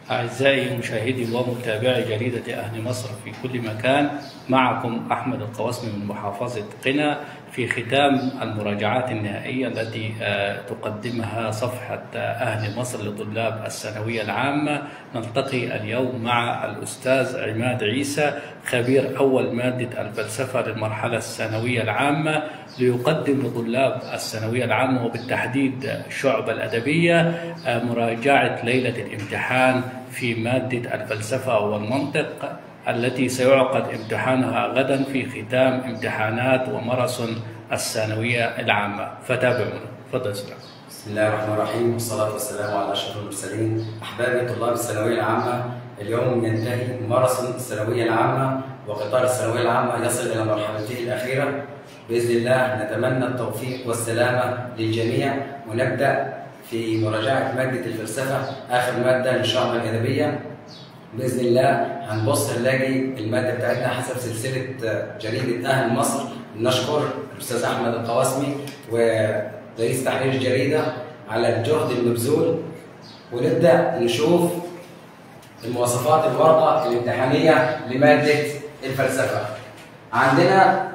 أعزائي مشاهدي ومتابعي جريدة أهل مصر في كل مكان معكم أحمد القواسمي من محافظة قنا في ختام المراجعات النهائية التي آه، تقدمها صفحة آه، أهل مصر لطلاب الثانوية العامة نلتقي اليوم مع الأستاذ عماد عيسى خبير أول مادة الفلسفة للمرحلة الثانوية العامة ليقدم لطلاب الثانوية العامة وبالتحديد الشعب الأدبية آه، مراجعة ليلة الامتحان في مادة الفلسفة والمنطق التي سيعقد امتحانها غدا في ختام امتحانات وماراثون الثانوية العامة فتابعونا تفضل سلام بسم الله الرحمن الرحيم والصلاة والسلام على أشرف المرسلين أحبابي طلاب الثانوية العامة اليوم ينتهي ماراثون الثانوية العامة وقطار الثانوية العامة يصل إلى مرحلته الأخيرة بإذن الله نتمنى التوفيق والسلامة للجميع ونبدأ في مراجعة مادة الفلسفة آخر مادة إن شاء الله الأدبية بإذن الله هنبص نلاقي المادة بتاعتنا حسب سلسلة جريدة أهل مصر نشكر الأستاذ أحمد القواسمي ورئيس تحرير الجريدة على الجهد المبذول ونبدأ نشوف المواصفات الورقة الامتحانية لمادة الفلسفة عندنا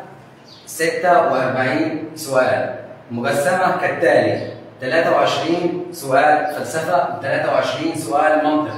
46 سؤال مقسمة كالتالي 23 سؤال فلسفة و 23 سؤال منطق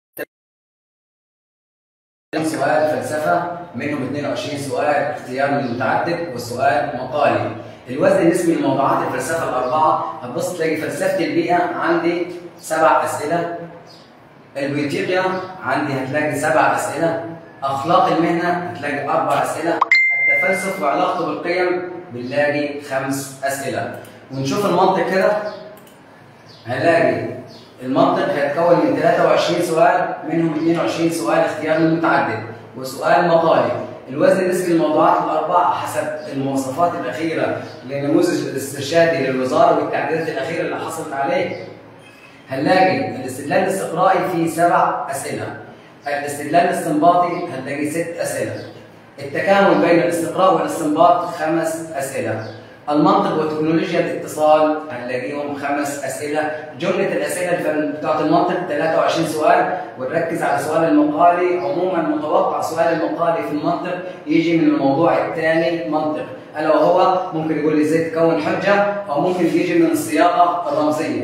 سؤال فلسفة منهم 22 سؤال اختيار من المتعدد وسؤال مقالي الوزن النسبي لموضوعات الفلسفة الأربعة هتبص تلاقي فلسفة البيئة عندي سبع أسئلة البيولوجيا عندي هتلاقي سبع أسئلة أخلاق المهنة هتلاقي أربع أسئلة التفلسف وعلاقته بالقيم بنلاقي خمس أسئلة ونشوف المنطق كده هنلاقي المنطق هيتكون من 23 سؤال منهم 22 سؤال اختيار من متعدد وسؤال مقالي الوزن النسبي للموضوعات الأربعة حسب المواصفات الأخيرة للنموذج الاسترشادي للوزارة والتعديلات الأخيرة اللي حصلت عليه هنلاقي الاستدلال الاستقرائي فيه سبع أسئلة الاستدلال الاستنباطي هنلاقي ست أسئلة التكامل بين الاستقراء والاستنباط خمس أسئلة المنطق وتكنولوجيا الاتصال هنلاقيهم خمس اسئله جمله الاسئله بتاعت المنطق 23 سؤال ونركز على سؤال المقالي عموما متوقع سؤال المقالي في المنطق يجي من الموضوع الثاني منطق الا وهو ممكن يقول لي ازاي تكون حجه او ممكن يجي من الصياغه الرمزيه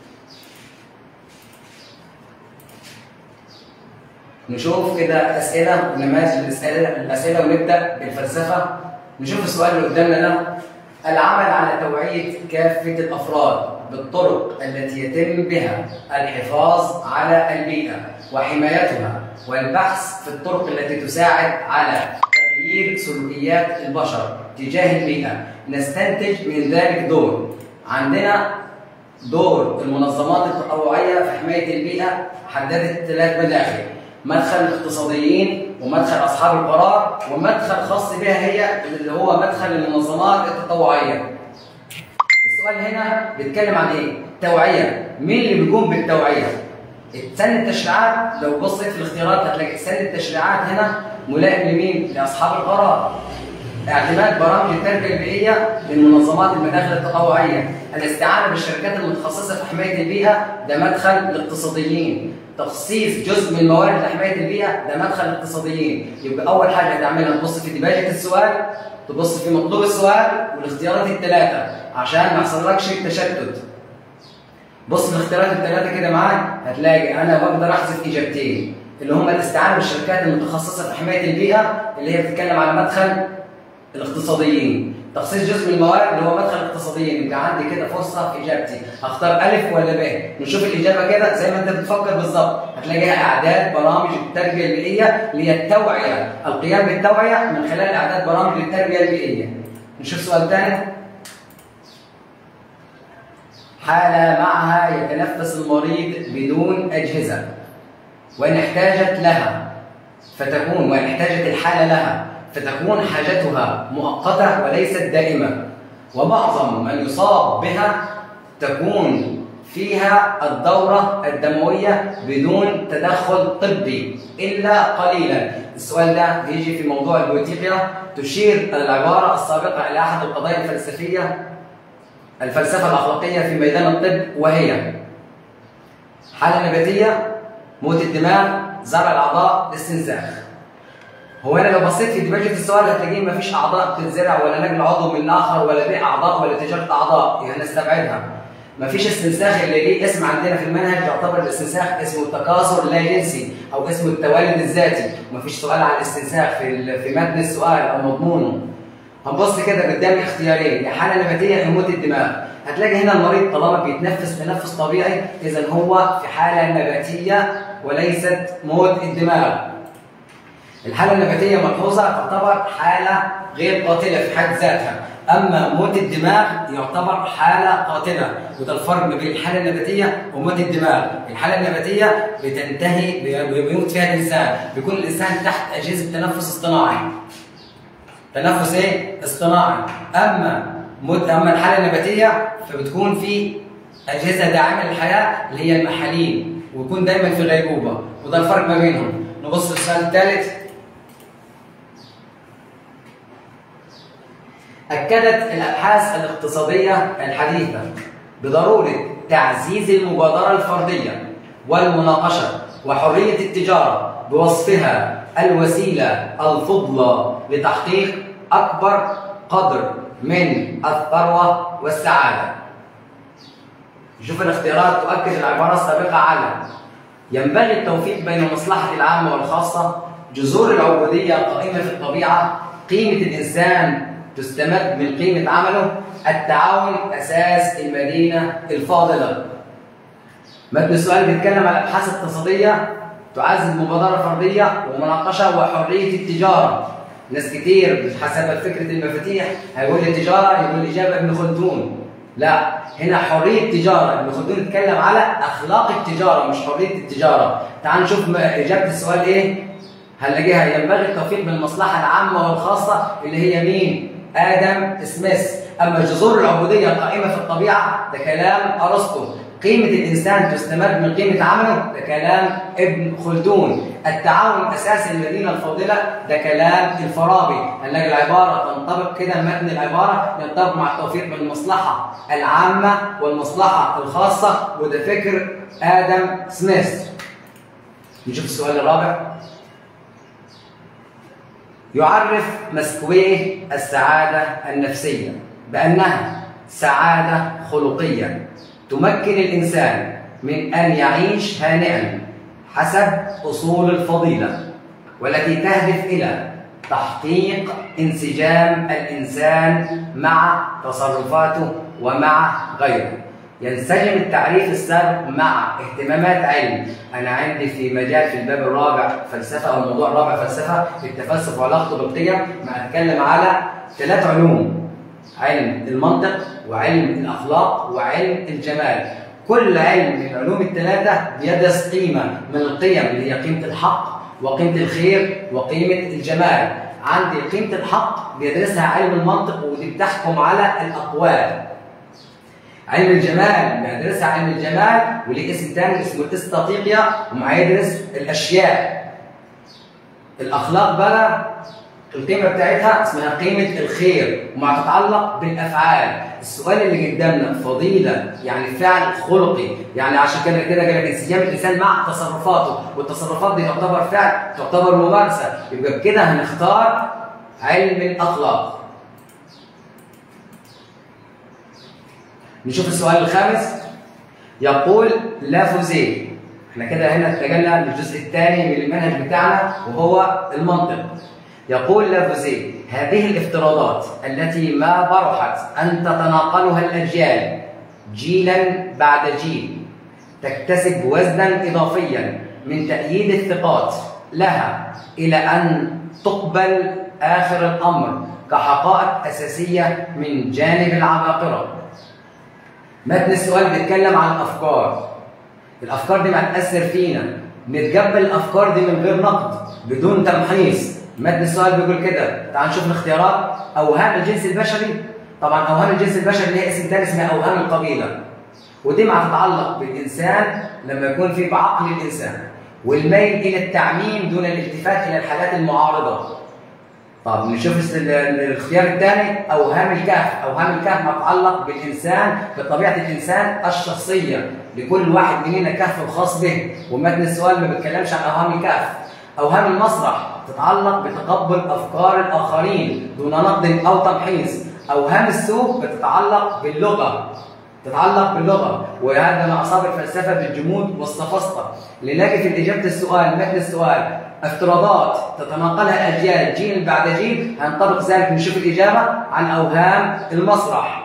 نشوف كده اسئله ونماذج الاسئله الاسئله ونبدا بالفلسفه نشوف السؤال اللي قدامنا ده العمل على توعية كافة الأفراد بالطرق التي يتم بها الحفاظ على البيئة وحمايتها والبحث في الطرق التي تساعد على تغيير سلوكيات البشر تجاه البيئة نستنتج من ذلك دور عندنا دور المنظمات التطوعية في حماية البيئة حددت ثلاث مداخل مدخل الاقتصاديين ومدخل اصحاب القرار ومدخل خاص بها هي اللي هو مدخل المنظمات التطوعيه. السؤال هنا بيتكلم عن ايه؟ توعيه، مين اللي بيقوم بالتوعيه؟ سن التشريعات لو بصيت في الاختيارات هتلاقي سن التشريعات هنا ملائم لمين؟ لاصحاب القرار. اعتماد برامج التربيه البيئيه للمنظمات المداخل التطوعيه، الاستعانه بالشركات المتخصصه في حمايه البيئه ده مدخل الاقتصاديين، تخصيص جزء من الموارد لحمايه البيئه ده مدخل الاقتصاديين يبقى اول حاجه هتعملها تبص في دباجه السؤال تبص في مطلوب السؤال والاختيارات الثلاثه عشان ما يحصلكش تشتت بص في الاختيارات الثلاثه كده معاك هتلاقي انا بقدر احذف اجابتين اللي هم الاستعانه بالشركات المتخصصه في حمايه البيئه اللي هي بتتكلم على مدخل الاقتصاديين تخصيص جزء من الموارد اللي هو مدخل الاقتصاديين يبقى عندي كده فرصه في اجابتي اختار الف ولا ب نشوف الاجابه كده زي ما انت بتفكر بالظبط هتلاقيها اعداد برامج التربيه البيئيه اللي هي التوعيه القيام بالتوعيه من خلال اعداد برامج التربيه البيئيه نشوف سؤال ثاني حالة معها يتنفس المريض بدون أجهزة وإن احتاجت لها فتكون وإن احتاجت الحالة لها فتكون حاجتها مؤقتة وليست دائمة ومعظم من يصاب بها تكون فيها الدورة الدموية بدون تدخل طبي إلا قليلا السؤال ده بيجي في موضوع البويتيقيا تشير العبارة السابقة إلى أحد القضايا الفلسفية الفلسفة الأخلاقية في ميدان الطب وهي حالة نباتية موت الدماغ زرع الاعضاء الاستنساخ هو انا لو بصيت في دماغي السؤال هتلاقيه مفيش اعضاء بتتزرع ولا نقل عضو من اخر ولا بيع اعضاء ولا تجاره اعضاء يعني نستبعدها مفيش استنساخ اللي ليه اسم عندنا في المنهج يعتبر الاستنساخ اسمه التكاثر اللا جنسي او اسمه التوالد الذاتي ومفيش سؤال عن الاستنساخ في ال- في متن السؤال او مضمونه هنبص كده قدامي اختيارين يا حاله نباتيه يا موت الدماغ هتلاقي هنا المريض طالما بيتنفس تنفس طبيعي اذا هو في حاله نباتيه وليست موت الدماغ الحاله النباتيه ملحوظه تعتبر حاله غير قاتله في حد ذاتها اما موت الدماغ يعتبر حاله قاتله وده الفرق ما بين الحاله النباتيه وموت الدماغ الحاله النباتيه بتنتهي بي- بيموت فيها الانسان بيكون الانسان تحت اجهزه تنفس اصطناعي تنفس ايه اصطناعي اما موت اما الحاله النباتيه فبتكون في اجهزه داعمه للحياه اللي هي المحاليل ويكون دايما في غيبوبه وده الفرق ما بينهم نبص للسؤال الثالث أكدت الأبحاث الاقتصادية الحديثة بضرورة تعزيز المبادرة الفردية والمناقشة وحرية التجارة بوصفها الوسيلة الفضلى لتحقيق أكبر قدر من الثروة والسعادة. شوف الاختيارات تؤكد العبارة السابقة على ينبغي التوفيق بين المصلحة العامة والخاصة جذور العبودية قائمة في الطبيعة قيمة الإنسان تستمد من قيمة عمله التعاون أساس المدينة الفاضلة متن السؤال بيتكلم على أبحاث اقتصادية تعزز مبادرة فردية ومناقشة وحرية التجارة ناس كتير حسب فكرة المفاتيح هيقول لي التجارة يقول الإجابة ابن خلدون لا هنا حرية تجارة ابن خلدون اتكلم على أخلاق التجارة مش حرية التجارة تعال نشوف ما- إجابة السؤال إيه هنلاقيها ينبغي التوفيق بين المصلحة العامة والخاصة اللي هي مين؟ آدم سميث أما جذور العبودية القائمة في الطبيعة ده كلام أرسطو قيمة الإنسان تستمد من قيمة عمله ده كلام ابن خلدون التعاون أساس المدينة الفاضلة ده كلام الفارابي هنلاقي العبارة تنطبق كده متن العبارة ينطبق مع التوفيق بين المصلحة العامة والمصلحة الخاصة وده فكر آدم سميث نشوف السؤال الرابع يعرف مسكويه السعادة النفسية بأنها سعادة خلقية تمكن الإنسان من أن يعيش هانئا حسب أصول الفضيلة والتي تهدف إلى تحقيق انسجام الإنسان مع تصرفاته ومع غيره ينسجم التعريف السابق مع اهتمامات علم انا عندي في مجال في الباب الرابع فلسفه او الموضوع الرابع فلسفه التفلسف وعلاقته بالقيم ما اتكلم على ثلاث علوم علم المنطق وعلم الاخلاق وعلم الجمال كل علم من العلوم الثلاثه بيدرس قيمه من القيم اللي هي قيمه الحق وقيمه الخير وقيمه الجمال عندي قيمه الحق بيدرسها علم المنطق ودي بتحكم على الاقوال علم الجمال بيدرسها علم الجمال وليه اسم تاني اسمه الاستاتيقيا ومعاه يدرس الاشياء الاخلاق بقى القيمه بتاعتها اسمها قيمه الخير وما تتعلق بالافعال السؤال اللي قدامنا فضيله يعني فعل خلقي يعني عشان كده كده قال لك انسجام الانسان مع تصرفاته والتصرفات دي تعتبر فعل تعتبر ممارسه يبقى بكده هنختار علم الاخلاق نشوف السؤال الخامس يقول لافوزيه احنا كده هنا اتجهنا للجزء الثاني من المنهج بتاعنا وهو المنطق يقول لافوزيه هذه الافتراضات التي ما برحت ان تتناقلها الاجيال جيلا بعد جيل تكتسب وزنا اضافيا من تأييد الثقات لها الى ان تقبل اخر الامر كحقائق اساسيه من جانب العباقره متن السؤال بيتكلم عن الافكار الافكار دي ما تاثر فينا نتقبل الافكار دي من غير نقد بدون تمحيص متن السؤال بيقول كده تعال نشوف الاختيارات اوهام الجنس البشري طبعا اوهام الجنس البشري اللي هي اسم تاني اسمها اوهام القبيله ودي ما تتعلق بالانسان لما يكون في بعقل الانسان والميل الى التعميم دون الالتفات الى الحالات المعارضه طب نشوف الس- ال- ال- الاختيار الثاني اوهام الكهف اوهام الكهف ما تتعلق بالانسان بطبيعه الانسان الشخصيه لكل واحد مننا كهف الخاص به ومتن السؤال ما بيتكلمش عن اوهام الكهف اوهام المسرح تتعلق بتقبل افكار الاخرين دون نقد او تمحيص اوهام السوق بتتعلق باللغه تتعلق باللغه وهذا ما اصاب الفلسفه بالجمود والسفسطه لنجد في اجابه السؤال متن السؤال افتراضات تتناقلها الاجيال جيل بعد جيل هنطبق ذلك نشوف الاجابه عن اوهام المسرح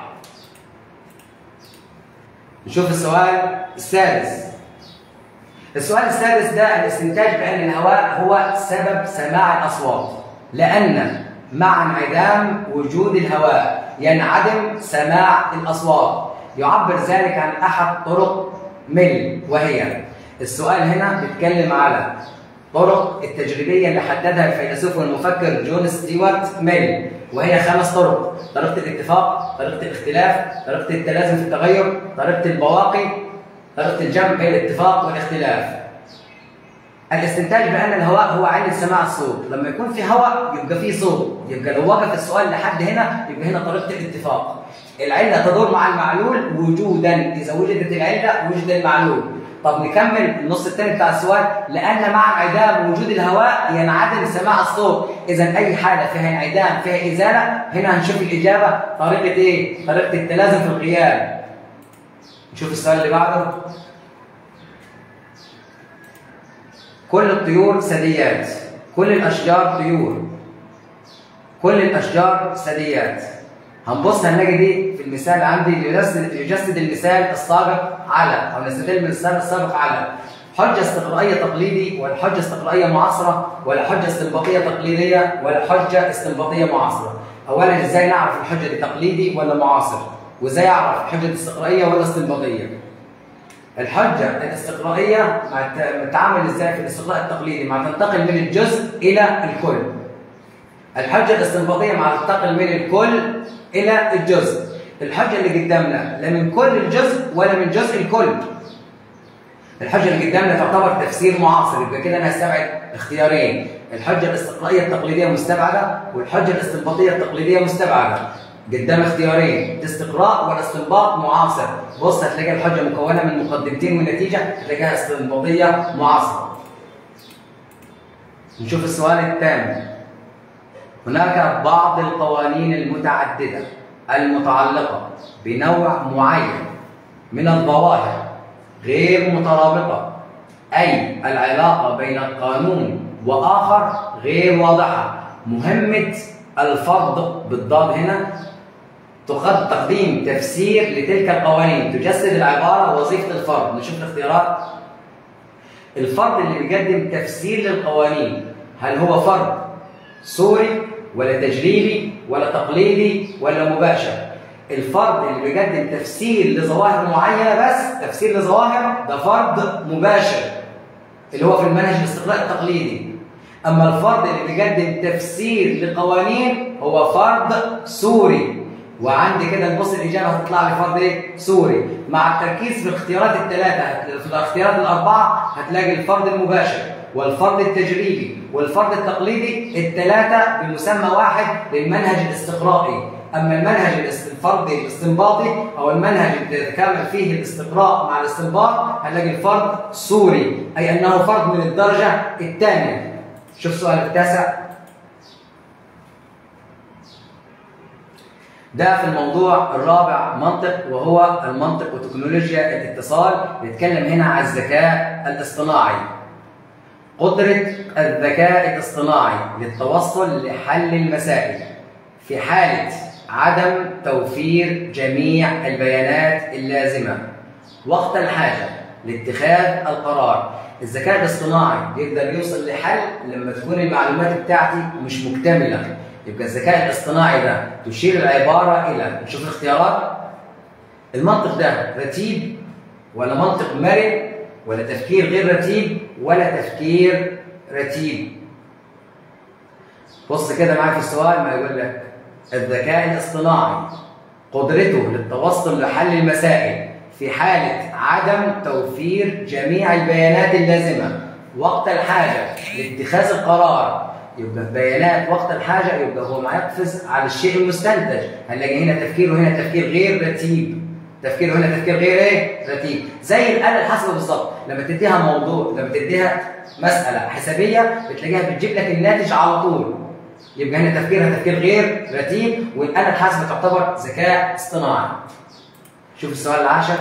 نشوف السؤال السادس السؤال السادس ده الاستنتاج بأن الهواء هو سبب سماع الأصوات لأن مع انعدام وجود الهواء ينعدم سماع الأصوات يعبر ذلك عن أحد طرق مل وهي السؤال هنا بيتكلم على طرق التجريبية اللي حددها الفيلسوف والمفكر جون ستيوارت ميل وهي خمس طرق طريقة الاتفاق طريقة الاختلاف طريقة التلازم في التغير طريقة البواقي طريقة الجمع بين الاتفاق والاختلاف الاستنتاج بأن الهواء هو عين سماع الصوت لما يكون في هواء يبقى فيه صوت يبقى لو وقف السؤال لحد هنا يبقى هنا طريقة الاتفاق العلة تدور مع المعلول وجودا إذا وجدت العلة وجد المعلول طب نكمل النص الثاني بتاع السؤال لان مع انعدام وجود الهواء ينعدم سماع الصوت اذا اي حاله فيها انعدام فيها ازاله هنا هنشوف الاجابه طريقه ايه طريقه التلازم في الغياب نشوف السؤال اللي بعده كل الطيور ثدييات كل الاشجار طيور كل الاشجار ثدييات هنبص هنلاقي دي في المثال عندي يجسد يجسد المثال السابق على او نستدل من المثال السابق على حجه استقرائيه تقليدي ولا حجه استقرائيه معاصره ولا حجه استنباطيه تقليديه ولا حجه استنباطيه معاصره اولا ازاي نعرف الحجه دي تقليدي ولا معاصر وازاي اعرف حجه استقرائيه ولا استنباطيه الحجه الاستقرائيه بتتعامل ازاي في الاستقراء التقليدي مع تنتقل من الجزء الى الكل الحجه الاستنباطيه مع تنتقل من الكل الى الجزء الحجه اللي قدامنا لا من كل الجزء ولا من جزء الكل الحجه اللي قدامنا تعتبر تفسير معاصر يبقى كده انا هستبعد اختيارين الحجه الاستقرائيه التقليديه مستبعده والحجه الاستنباطيه التقليديه مستبعده قدام اختيارين استقراء ولا استنباط معاصر بص هتلاقي الحجه مكونه من مقدمتين ونتيجه هتلاقيها استنباطيه معاصره نشوف السؤال الثاني هناك بعض القوانين المتعددة المتعلقة بنوع معين من الظواهر غير مترابطة أي العلاقة بين القانون وآخر غير واضحة مهمة الفرض بالضاد هنا تقد تقديم تفسير لتلك القوانين تجسد العبارة وظيفة الفرد نشوف الاختيارات الفرد اللي بيقدم تفسير للقوانين هل هو فرد صوري ولا تجريبي ولا تقليدي ولا مباشر الفرد اللي بيقدم تفسير لظواهر معينه بس تفسير لظواهر ده فرد مباشر اللي هو في المنهج الاستقراء التقليدي اما الفرد اللي بيقدم تفسير لقوانين هو فرد سوري وعندي كده نبص الاجابه هتطلع لي فرد ايه؟ سوري مع التركيز في الاختيارات الثلاثه في الاختيارات الاربعه هتلاقي الفرد المباشر والفرد التجريبي والفرد التقليدي الثلاثه بمسمى واحد للمنهج الاستقرائي اما المنهج الفردي الاستنباطي او المنهج اللي يتكامل فيه الاستقراء مع الاستنباط هنلاقي الفرد سوري اي انه فرد من الدرجه الثانيه شوف السؤال التاسع ده في الموضوع الرابع منطق وهو المنطق وتكنولوجيا الاتصال بيتكلم هنا عن الذكاء الاصطناعي قدرة الذكاء الاصطناعي للتوصل لحل المسائل في حالة عدم توفير جميع البيانات اللازمة وقت الحاجة لاتخاذ القرار الذكاء الاصطناعي يقدر يوصل لحل لما تكون المعلومات بتاعتي مش مكتملة يبقى الذكاء الاصطناعي ده تشير العبارة إلى نشوف الاختيارات المنطق ده رتيب ولا منطق مرن ولا تفكير غير رتيب ولا تفكير رتيب بص كده معايا في السؤال ما يقول لك الذكاء الاصطناعي قدرته للتوصل لحل المسائل في حالة عدم توفير جميع البيانات اللازمة وقت الحاجة لاتخاذ القرار يبقى بيانات وقت الحاجة يبقى هو ما يقفز على الشيء المستنتج هنلاقي هنا تفكير وهنا تفكير غير رتيب تفكير هنا تفكير غير ايه رتيب زي الاله الحاسبه بالظبط لما تديها موضوع لما تديها مساله حسابيه بتلاقيها بتجيب لك الناتج على طول يبقى هنا تفكيرها تفكير غير رتيب والاله الحاسبه تعتبر ذكاء اصطناعي شوف السؤال العاشر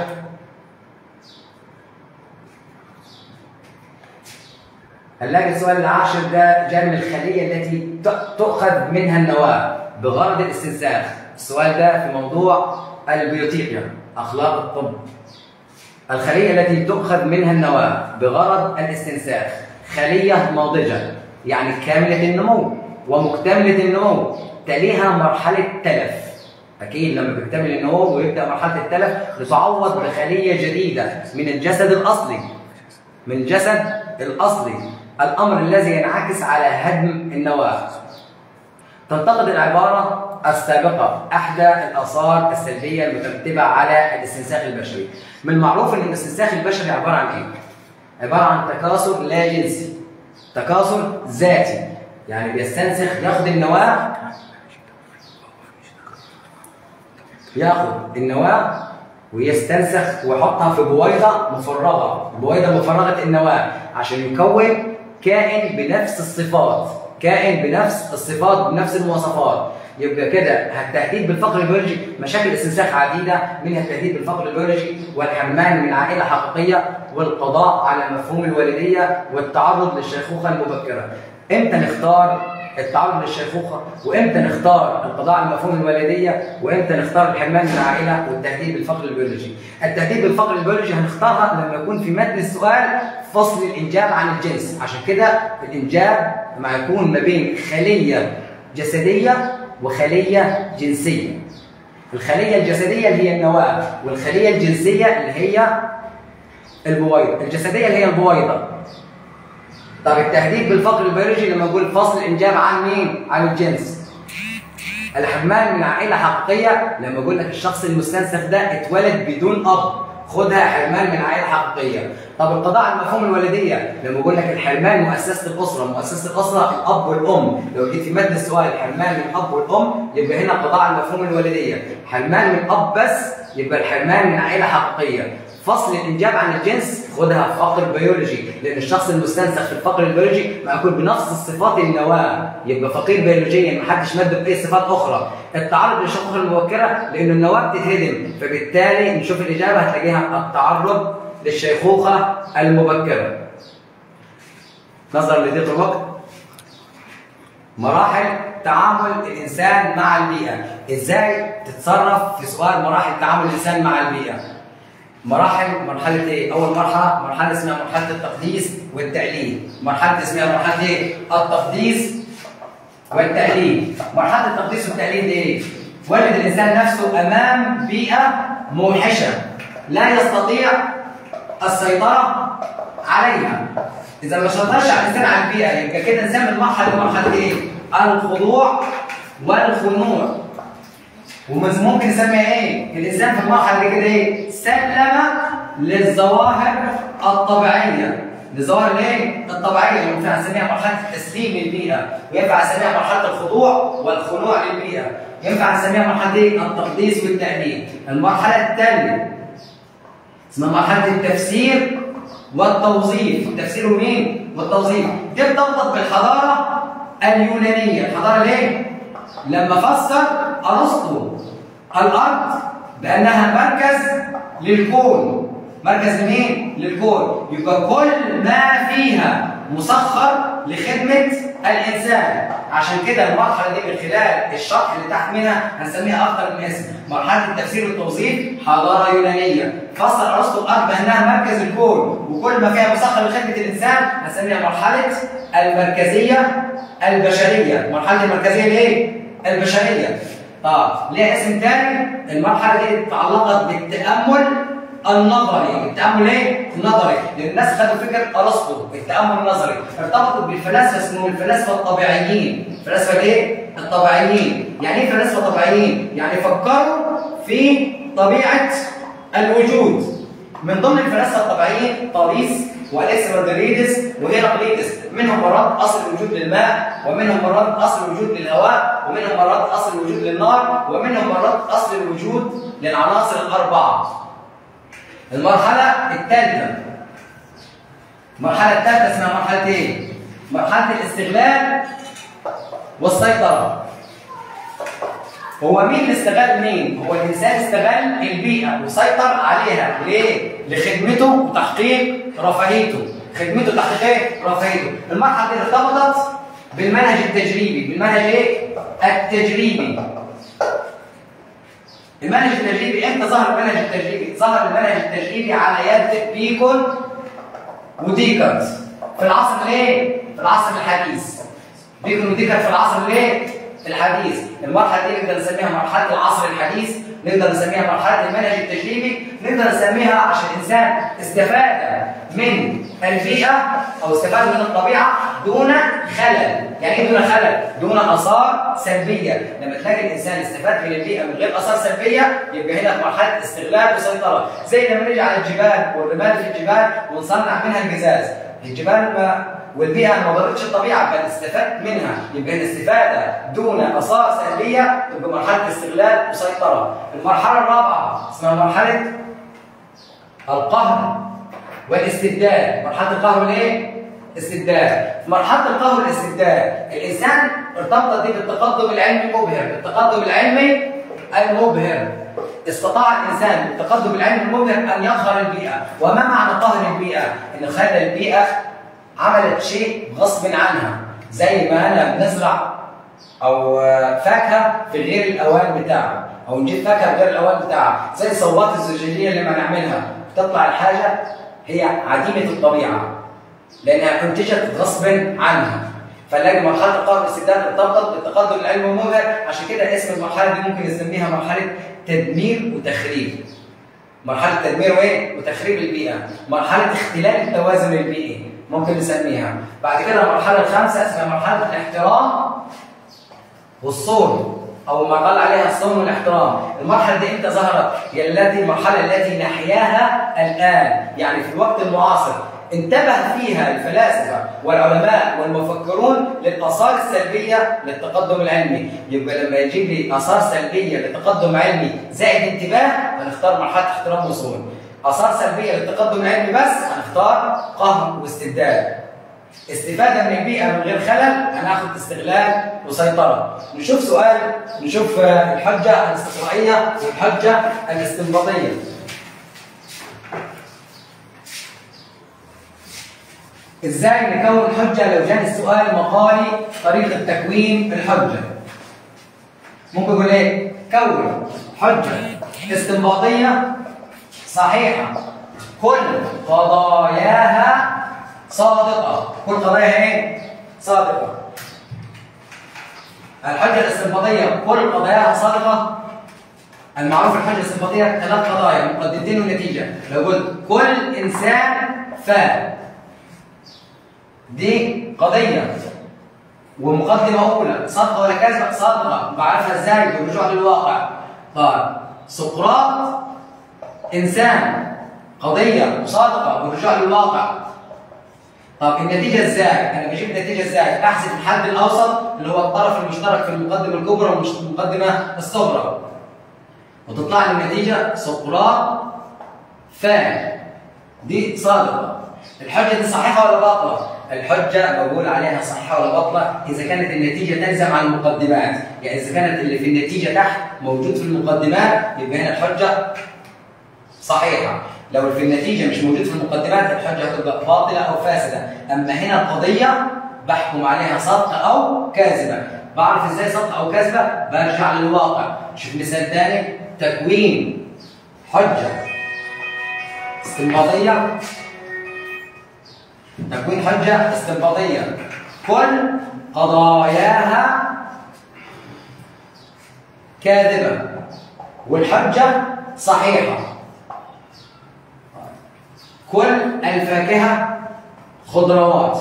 هنلاقي السؤال العاشر ده جاي من الخلية التي ت- تؤخذ منها النواة بغرض الاستنساخ السؤال ده في موضوع البيوتيكيا أخلاق الطب الخلية التي تؤخذ منها النواة بغرض الاستنساخ خلية ناضجة يعني كاملة النمو ومكتملة النمو تليها مرحلة تلف أكيد لما بيكتمل النمو ويبدأ مرحلة التلف بتعوض بخلية جديدة من الجسد الأصلي من الجسد الأصلي الأمر الذي ينعكس على هدم النواة تنتقد العبارة السابقة أحدى الآثار السلبية المترتبة على الاستنساخ البشري من المعروف أن الاستنساخ البشري عبارة عن إيه؟ عبارة عن تكاثر لا جنسي تكاثر ذاتي يعني بيستنسخ ياخد النواة ياخد النواة ويستنسخ ويحطها في بويضة مفرغة بويضة مفرغة النواة عشان يكون كائن بنفس الصفات كائن بنفس الصفات بنفس المواصفات يبقى كده التهديد بالفقر البيولوجي مشاكل استنساخ عديدة منها التهديد بالفقر البيولوجي والحرمان من عائلة حقيقية والقضاء على مفهوم الوالدية والتعرض للشيخوخة المبكرة امتى نختار التعرض للشيخوخه وامتى نختار القضاء على مفهوم الوالديه وامتى نختار الحرمان من العائله والتهديد بالفقر البيولوجي. التهديد بالفقر البيولوجي هنختارها لما يكون في متن السؤال فصل الانجاب عن الجنس، عشان كده الانجاب ما يكون ما بين خليه جسديه وخليه جنسيه. الخليه الجسديه اللي هي النواه والخليه الجنسيه اللي هي البويضه، الجسديه اللي هي البويضه طب التهديد بالفقر البيولوجي لما اقول فصل الانجاب عن مين؟ عن الجنس. الحرمان من عائله حقيقيه لما اقول لك الشخص المستنسخ ده اتولد بدون اب خدها حرمان من عائله حقيقيه. طب القضاء على مفهوم الوالديه لما اقول لك الحرمان مؤسسه الاسره، مؤسسه الاسره الاب والام، لو جيت في متن السؤال الحرمان من الاب والام يبقى هنا قضاء على مفهوم الوالديه، حرمان من اب بس يبقى الحرمان من عائله حقيقيه. فصل الانجاب عن الجنس خدها فقر بيولوجي لان الشخص المستنسخ في الفقر البيولوجي ما يكون بنفس الصفات النواه يبقى فقير بيولوجيا ما حدش مد باي صفات اخرى التعرض للشقوق المبكره لان النواه بتتهدم فبالتالي نشوف الاجابه هتلاقيها التعرض للشيخوخه المبكره نظرا لضيق الوقت مراحل تعامل الانسان مع البيئه ازاي تتصرف في سؤال مراحل تعامل الانسان مع البيئه مراحل مرحلة ايه؟ أول مرحلة مرحلة اسمها مرحلة التقديس والتعليم، مرحلة اسمها مرحلة ايه؟ التقديس والتعليم، مرحلة التقديس والتعليم دي ايه؟ ولد الإنسان نفسه أمام بيئة موحشة لا يستطيع السيطرة عليها. إذا ما سيطرش على الإنسان على البيئة يبقى كده نسمي المرحلة دي مرحلة ايه؟ الخضوع والخنوع. وممكن نسميها ايه؟ الانسان في المرحله دي كده ايه؟ سلم للظواهر الطبيعيه للظواهر الايه؟ الطبيعيه ينفع نسميها مرحله التسليم للبيئه، وينفع نسميها مرحله الخضوع والخنوع للبيئه، ينفع نسميها مرحله ايه؟ التقديس والتأديب. المرحله الثانيه اسمها مرحله التفسير والتوظيف، التفسير ومين؟ والتوظيف، دي بتربط بالحضاره اليونانيه، الحضاره الايه؟ لما فسر ارسطو الارض بانها مركز للكون مركز لمين للكون يبقى كل ما فيها مسخر لخدمه الانسان عشان كده المرحله دي من خلال الشرح اللي تحت منها هنسميها اكتر من اسم مرحله التفسير والتوظيف حضاره يونانيه فسر ارسطو الارض بانها مركز الكون وكل ما فيها مسخر لخدمه الانسان هنسميها مرحله المركزيه البشريه مرحله المركزيه الايه البشريه اه ليها اسم تاني المرحله دي تعلقت بالتامل النظري التامل ايه النظري لان الناس خدوا فكره ارسطو التامل النظري ارتبطت بالفلاسفه اسمهم الفلاسفه الطبيعيين الفلاسفه الايه الطبيعيين يعني ايه فلاسفه طبيعيين يعني فكروا في طبيعه الوجود من ضمن الفلاسفه الطبيعيين طاليس والكسندريدس وهيراقليدس منهم مرات اصل الوجود للماء ومنهم مرات اصل الوجود للهواء ومنهم مرات اصل الوجود للنار ومنهم مرات اصل الوجود للعناصر الاربعه المرحلة الثالثة المرحلة الثالثة اسمها مرحلة ايه؟ مرحلة الاستغلال والسيطرة هو مين اللي استغل مين؟ هو الإنسان استغل البيئة وسيطر عليها ليه؟ لخدمته وتحقيق رفاهيته خدمته وتحقيق ايه؟ رفاهيته المرحلة دي ارتبطت بالمنهج التجريبي بالمنهج ايه؟ التجريبي المنهج التجريبي امتى ظهر المنهج التجريبي؟ ظهر المنهج التجريبي على يد بيكون وديكارت في العصر الايه؟ في العصر الحديث بيكون وديكارت في العصر الايه؟ الحديث المرحله دي نقدر نسميها مرحله العصر الحديث نقدر نسميها مرحله المنهج التجريبي نقدر نسميها عشان الانسان استفاد من البيئه او استفاد من الطبيعه دون خلل يعني ايه دون خلل دون اثار سلبيه لما تلاقي الانسان استفاد من البيئه من غير اثار سلبيه يبقى هنا في مرحله استغلال وسيطره زي لما نيجي على الجبال والرمال في الجبال ونصنع منها القزاز الجبال ما والبيئه ما ضرتش الطبيعه بل استفدت منها يبقى الاستفاده دون اثار سلبيه تبقى مرحله استغلال وسيطره المرحله الرابعه اسمها مرحله القهر والاستبداد مرحله القهر والايه استبداد في مرحله القهر والاستبداد الانسان ارتبطت دي بالتقدم العلمي المبهر التقدم العلمي المبهر استطاع الانسان بالتقدم العلمي المبهر ان يقهر البيئه وما معنى قهر البيئه ان خلى البيئه عملت شيء غصب عنها زي ما انا بنزرع او فاكهه في غير الاوان بتاعها او نجيب فاكهه غير الاوان بتاعها زي الصوبات الزجاجيه اللي ما نعملها تطلع الحاجه هي عديمه الطبيعه لانها انتجت غصب عنها فنلاقي مرحله القهر والاستبداد ارتبطت بالتقدم العلمي المبهر عشان كده اسم المرحله دي ممكن نسميها مرحله تدمير وتخريب مرحله تدمير وايه وتخريب البيئه مرحله اختلال التوازن البيئي ممكن نسميها بعد كده المرحله الخامسه اسمها مرحله الاحترام والصون او ما قال عليها الصون والاحترام المرحله دي امتى ظهرت هي التي المرحله التي نحياها الان يعني في الوقت المعاصر انتبه فيها الفلاسفه والعلماء والمفكرون للاثار السلبيه للتقدم العلمي يبقى لما يجيب لي اثار سلبيه لتقدم علمي زائد انتباه هنختار مرحله احترام وصون اثار سلبيه للتقدم العلمي بس هنختار قهر واستبداد استفاده من البيئه من غير خلل هناخد استغلال وسيطره نشوف سؤال نشوف الحجه الاستقرائيه والحجه الاستنباطيه ازاي نكون حجه لو جاني السؤال مقالي طريقه تكوين الحجه ممكن اقول ايه كون حجه استنباطيه صحيحه كل قضاياها صادقه كل قضاياها ايه صادقه الحجه الاستنباطيه كل قضاياها صادقه المعروف الحجه الاستنباطيه ثلاث قضايا مقدمتين ونتيجه لو قلت كل انسان فاهم دي قضية ومقدمة أولى صدقة ولا كذبة صادقة بعرفها إزاي بالرجوع للواقع طيب سقراط إنسان قضية وصادقة بالرجوع للواقع طب النتيجة إزاي؟ أنا بجيب النتيجة إزاي؟ أحذف الحد الأوسط اللي هو الطرف المشترك في المقدمة الكبرى والمقدمة الصغرى وتطلع لي النتيجة سقراط فاهم دي صادقة الحجة دي صحيحة ولا باطلة؟ الحجة بقول عليها صحيحة ولا باطلة إذا كانت النتيجة تلزم عن المقدمات، يعني إذا كانت اللي في النتيجة تحت موجود في المقدمات يبقى هنا الحجة صحيحة، لو في النتيجة مش موجود في المقدمات الحجة هتبقى باطلة أو فاسدة، أما هنا القضية بحكم عليها صدقة أو كاذبة، بعرف إزاي صدقة أو كاذبة؟ برجع للواقع، شوف مثال ثاني تكوين حجة استنباطية تكوين حجة استنباطية كل قضاياها كاذبة والحجة صحيحة كل الفاكهة خضروات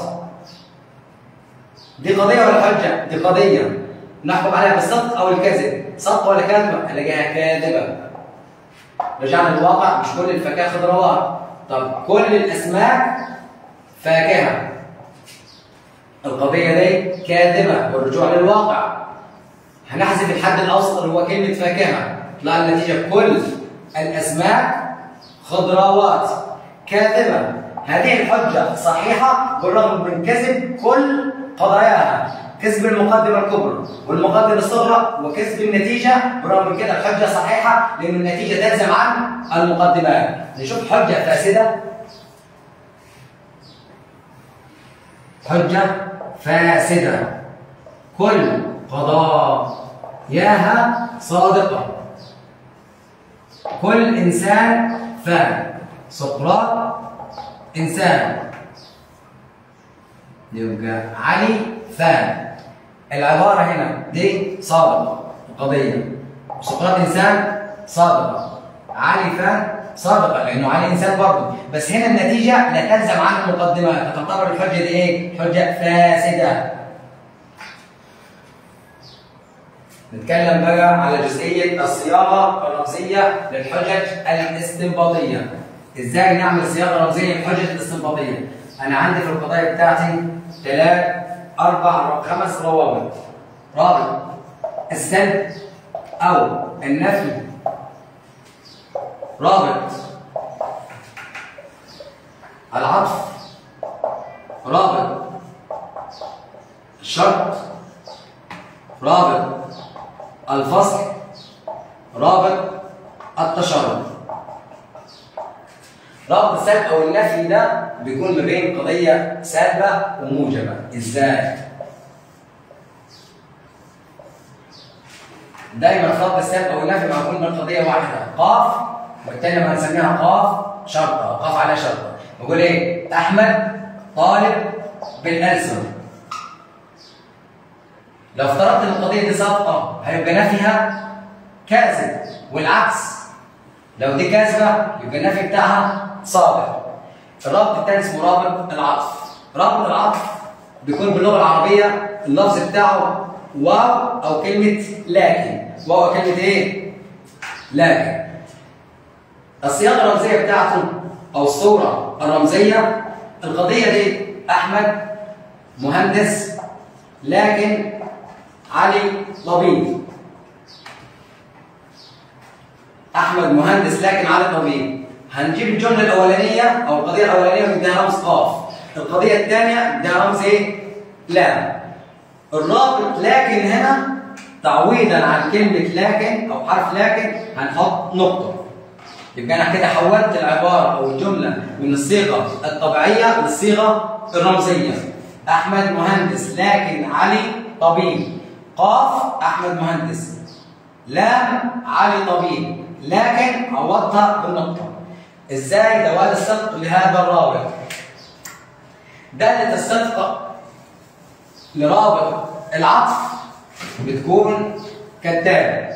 دي قضية ولا حجة؟ دي قضية نحكم عليها بالصدق أو الكذب صدق ولا كذبة؟ ألاقيها كاذبة رجعنا للواقع مش كل الفاكهة خضروات طب كل الأسماك فاكهة القضية دي كاذبة والرجوع للواقع هنحذف الحد الأوسط اللي هو كلمة فاكهة طلع النتيجة كل الأسماك خضروات كاذبة هذه الحجة صحيحة بالرغم من كذب كل قضاياها كذب المقدمة الكبرى والمقدمة الصغرى وكذب النتيجة بالرغم من كده الحجة صحيحة لأن النتيجة تلزم عن المقدمات نشوف حجة فاسدة حجة فاسدة كل قضاياها صادقة كل إنسان فان سقراط إنسان يبقى علي فان العبارة هنا دي صادقة قضية سقراط إنسان صادقة علي فان صادقة لأنه علي إنسان برضه بس هنا النتيجة لا تلزم عن المقدمات فتعتبر الحجة دي إيه؟ حجة فاسدة نتكلم بقى على جزئية الصياغة الرمزية للحجج الاستنباطية. ازاي نعمل صياغة رمزية للحجج الاستنباطية؟ أنا عندي في القضايا بتاعتي ثلاث أربع خمس روابط. رابط السلب أو النفي. رابط العطف. رابط الشرط. رابط الفصل رابط التشرد رابط السلب او النفي ده بيكون ما بين قضيه سالبه وموجبه ازاي دايما في رابط السلب او النفي معقول من قضيه واحده قاف والتانية ما هنسميها قاف شرطه قاف على شرطه بقول ايه احمد طالب بالالسن لو افترضت ان القضيه دي صادقه هيبقى نفيها كاذب والعكس لو دي كاذبه يبقى النفي بتاعها صادق الرابط الثاني اسمه رابط العطف رابط العطف بيكون باللغه العربيه اللفظ بتاعه واو او كلمه لكن واو او كلمه ايه لكن الصياغه الرمزيه بتاعته او الصوره الرمزيه القضيه دي احمد مهندس لكن علي طبيب احمد مهندس لكن علي طبيب هنجيب الجمله الاولانيه او القضيه الاولانيه ونديها رمز قاف القضيه الثانيه نديها رمز ايه لام الرابط لكن هنا تعويضا عن كلمه لكن او حرف لكن هنحط نقطه يبقى انا كده حولت العباره او الجمله من الصيغه الطبيعيه للصيغه الرمزيه احمد مهندس لكن علي طبيب قاف احمد مهندس لام علي طبيب لكن عوضتها بالنقطه ازاي دوال الصدق لهذا الرابط داله الصدق لرابط العطف بتكون كالتالي